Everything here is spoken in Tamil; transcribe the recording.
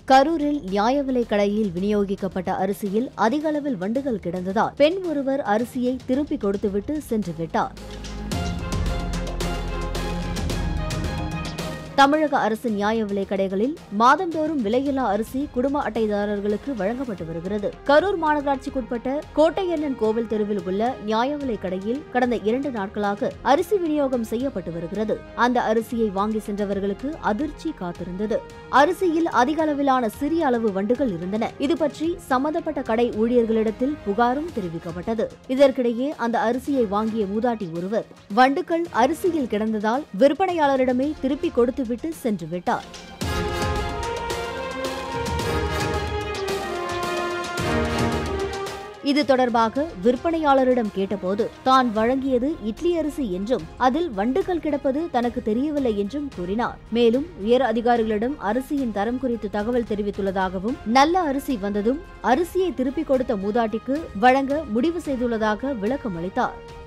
கரூரில் நியாய விலைக் கடையில் விநியோகிக்கப்பட்ட அரிசியில் அதிக அளவில் வண்டுகள் கிடந்ததால் பெண் ஒருவர் அரிசியை திருப்பிக் கொடுத்துவிட்டு சென்று விட்டார் தமிழக அரசு நியாய விலைக் கடைகளில் மாதந்தோறும் விலையில்லா அரிசி குடும்ப அட்டைதாரர்களுக்கு வழங்கப்பட்டு வருகிறது கரூர் மாநகராட்சிக்குட்பட்ட கோட்டையண்ணன் கோவில் தெருவில் உள்ள நியாய விலைக் கடையில் கடந்த இரண்டு நாட்களாக அரிசி விநியோகம் செய்யப்பட்டு வருகிறது அந்த அரிசியை வாங்கி சென்றவர்களுக்கு அதிர்ச்சி காத்திருந்தது அரிசியில் அதிக அளவிலான சிறிய அளவு வண்டுகள் இருந்தன இது பற்றி சம்பந்தப்பட்ட கடை ஊழியர்களிடத்தில் புகாரும் தெரிவிக்கப்பட்டது இதற்கிடையே அந்த அரிசியை வாங்கிய மூதாட்டி ஒருவர் வண்டுகள் அரிசியில் கிடந்ததால் விற்பனையாளரிடமே திருப்பி கொடுத்துவிட்டு சென்று விட்டார் இது தொடர்பாக விற்பனையாளரிடம் கேட்டபோது தான் வழங்கியது இட்லி அரிசி என்றும் அதில் வண்டுகள் கிடப்பது தனக்கு தெரியவில்லை என்றும் கூறினார் மேலும் உயர் அதிகாரிகளிடம் அரிசியின் தரம் குறித்து தகவல் தெரிவித்துள்ளதாகவும் நல்ல அரிசி வந்ததும் அரிசியை திருப்பிக் கொடுத்த மூதாட்டிக்கு வழங்க முடிவு செய்துள்ளதாக விளக்கம் அளித்தார்